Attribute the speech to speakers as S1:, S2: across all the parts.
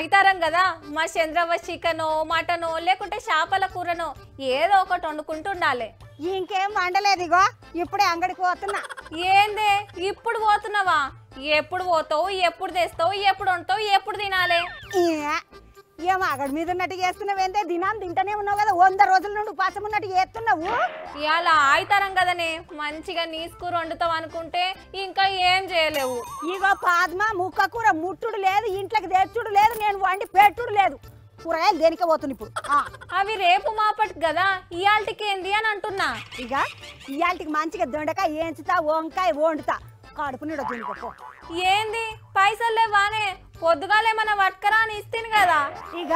S1: అయితారం కదా మా చంద్రవ చికెనో మటనో లేకుంటే చేపల కూరనో ఏదో ఒకటి వండుకుంటుండాలి
S2: ఇంకేం వండలేదు ఇగో ఇప్పుడే అంగడికి పోతున్నా
S1: ఏందే ఇప్పుడు పోతున్నావా ఎప్పుడు పోతావు ఎప్పుడు తెస్తావు ఎప్పుడు వండుతావు ఎప్పుడు తినాలి
S2: ఏ, ఏం అగడి మీద ఉన్నట్టు చేస్తున్నావేందే దినాన్ని తింటూనే ఉన్నావు కదా వంద రోజుల నుండి ఉపాసం ఉన్నట్టు చేస్తున్నావు
S1: ఇవాళ ఆయితారం కదనే మంచిగా నీసుకూర వండుతావు అనుకుంటే ఇంకా ఏం చేయలేవు
S2: ఇగో పాద్మ ముక్క కూర ముట్టుడు లేదు ఇంట్లోకి తెచ్చుడు లేదు నేను వండి పెట్టుడు లేదు కూరగాయలు దేనికే పోతుంది ఇప్పుడు ఆ,
S1: అవి రేపు మాపటి కదా ఇయాల్టికి ఏంది అని అంటున్నా
S2: ఇక ఇవాళకి మంచిగా దొండకాయ ఏంచుతా వంకాయ వండుతా కడుపు నిండా తినుకో
S1: ఏంది పైసలు లేవానే పొద్దుగాలేమన్నా పట్టుకరా అని ఇస్తాను కదా
S2: ఇక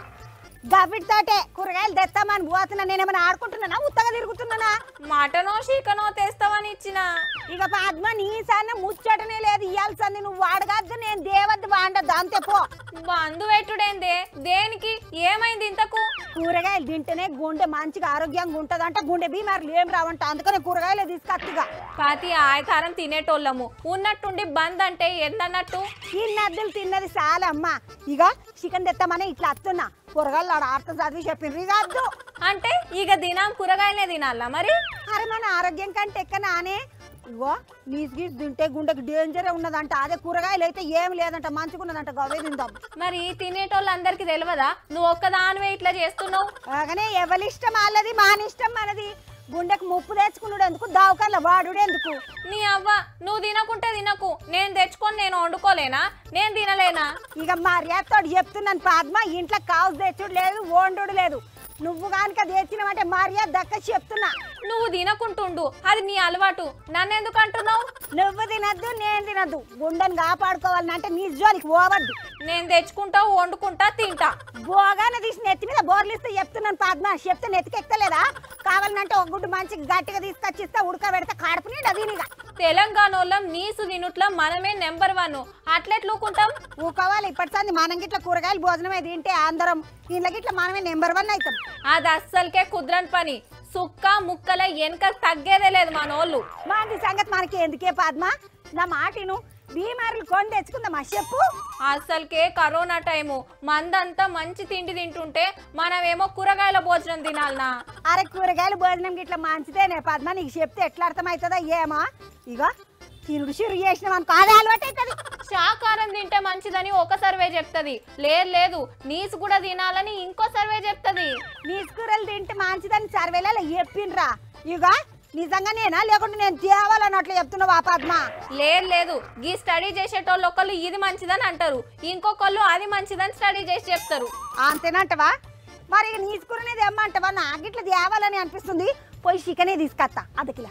S2: గవ్విటితోటే కూరగాయలు తెస్తామని పోతున్నా నేనేమైనా ఆడుకుంటున్నానా ఉత్తగా తిరుగుతున్నానా
S1: మటనో చికెనో తెస్తావని ఇచ్చిన
S2: ఇక పద్మ నీ సన్న ముచ్చటనే లేదు ఇయ్యాల్సి సంది నువ్వు వాడగద్దు నేను దేవద్దు వాడద్దు అంతే పో
S1: బంధు పెట్టుడేందే దేనికి ఏమైంది ఇంతకు
S2: కూరగాయలు తింటేనే గుండె మంచిగా ఆరోగ్యంగా ఉంటదంట గుండె బీమారులు ఏం రావంట అందుకనే కూరగాయలు తీసుకొత్తిగా
S1: ప్రతి ఆయతారం తినేటోళ్ళము ఉన్నట్టుండి బంద్ అంటే ఎందన్నట్టు
S2: ఈ నద్దులు తిన్నది చాలా అమ్మ ఇక చికెన్ తెస్తామని ఇట్లా అత్తున్నా కూరగాయలు ఆడ అర్థం చదివి చెప్పిండ్రు ఇక వద్దు
S1: అంటే ఇక దినం కూరగాయలే తినాలా మరి
S2: అరే మన ఆరోగ్యం కంటే ఎక్క నానే ఇగో నీసు గీసు తింటే గుండెకి డేంజర్ ఉన్నదంట అదే కూరగాయలు అయితే ఏం లేదంట మంచిగా ఉన్నదంట గవే తిందాం
S1: మరి తినేటోళ్ళందరికీ తెలియదా నువ్వు ఒక్కదానివే ఇట్లా చేస్తున్నావు
S2: అలాగనే ఎవరిష్టం వాళ్ళది మానిష్టం మనది గుండెకు ముప్పు తెచ్చుకున్నాడు ఎందుకు దావకాల వాడుడు ఎందుకు
S1: నీ అవ్వ నువ్వు తినకుంటే తినకు నేను తెచ్చుకొని నేను వండుకోలేనా నేను తినలేనా
S2: ఇక మర్యాదతోటి చెప్తున్నాను పద్మ ఇంట్లో కావు తెచ్చుడు లేదు వండుడు లేదు నువ్వు కనుక తెచ్చినవంటే మర్యాద దక్క చెప్తున్నా
S1: నువ్వు తినకుంటుండు అది నీ అలవాటు నన్ను ఎందుకు అంటున్నావు
S2: నువ్వు తినద్దు నేను తినద్దు గుండెని కాపాడుకోవాలంటే నీ జోలికి పోవద్దు
S1: నేను తెచ్చుకుంటా వండుకుంటా తింటా
S2: బోగాన తీసి నెత్తి మీద బోర్లు ఇస్తే చెప్తున్నాను పద్మ చెప్తే నెత్తికి ఎక్కలేదా కావాలంటే ఒక గుడ్డు మంచిగా గట్టిగా తీసుకొచ్చిస్తే ఉడకబెడితే కడుపు నిండా దీనిగా
S1: తెలంగాణ వాళ్ళం నీసు తినుట్ల మనమే నెంబర్ వన్ అట్లెట్లుకుంటాం
S2: ఊకోవాలి ఇప్పటి సంది మనం గిట్ల కూరగాయలు భోజనమే తింటే అందరం ఇంట్లో గిట్ల మనమే నెంబర్ వన్ అవుతాం
S1: అది అస్సలకే కుదరని పని సుక్క ముక్కల వెనక తగ్గేదే లేదు మనోళ్ళు
S2: మంది సంగతి మనకి ఎందుకే పద్మ నా మాటిను బీమారులు కొని తెచ్చుకుందామా చెప్పు
S1: అస్సలకే కరోనా టైము మందంతా మంచి తిండి తింటుంటే మనమేమో కూరగాయల భోజనం తినాలనా
S2: అరే కూరగాయలు భోజనం గిట్ల మంచిదేనే పద్మ నీకు చెప్తే ఎట్లా అర్థమవుతుందో ఏమో ఇక తినుడు చిరు చేసినాం అనుకో అదే అలవాటు అవుతుంది
S1: శాకాహారం తింటే మంచిదని ఒక సర్వే చెప్తది లేదు లేదు నీసు కూడా తినాలని ఇంకో సర్వే చెప్తది
S2: నీసు కూరలు తింటే మంచిదని సర్వేలలో చెప్పిండ్రా ఇక నిజంగా నేనా లేకుంటే నేను తేవాలన్నట్లు చెప్తున్నావా పద్మ
S1: లేదు లేదు గీ స్టడీ చేసేటోళ్ళు ఒకళ్ళు ఇది మంచిదని అంటారు ఇంకొకళ్ళు అది మంచిదని స్టడీ చేసి చెప్తారు
S2: అంతేనంటవా మరి ఇక నీసు కూరనే తెమ్మంటవా నాకు ఇట్లా తేవాలని అనిపిస్తుంది పోయి చికెనే తీసుకొస్తా అదకిలా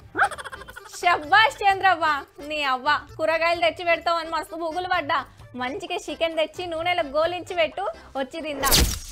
S1: శబ్బాష్ చంద్రవ్వ నీ అవ్వ కూరగాయలు తెచ్చి పెడతావని మస్తు బుగులు పడ్డా మంచిగా చికెన్ తెచ్చి నూనెలో గోలించి పెట్టు వచ్చి తిందా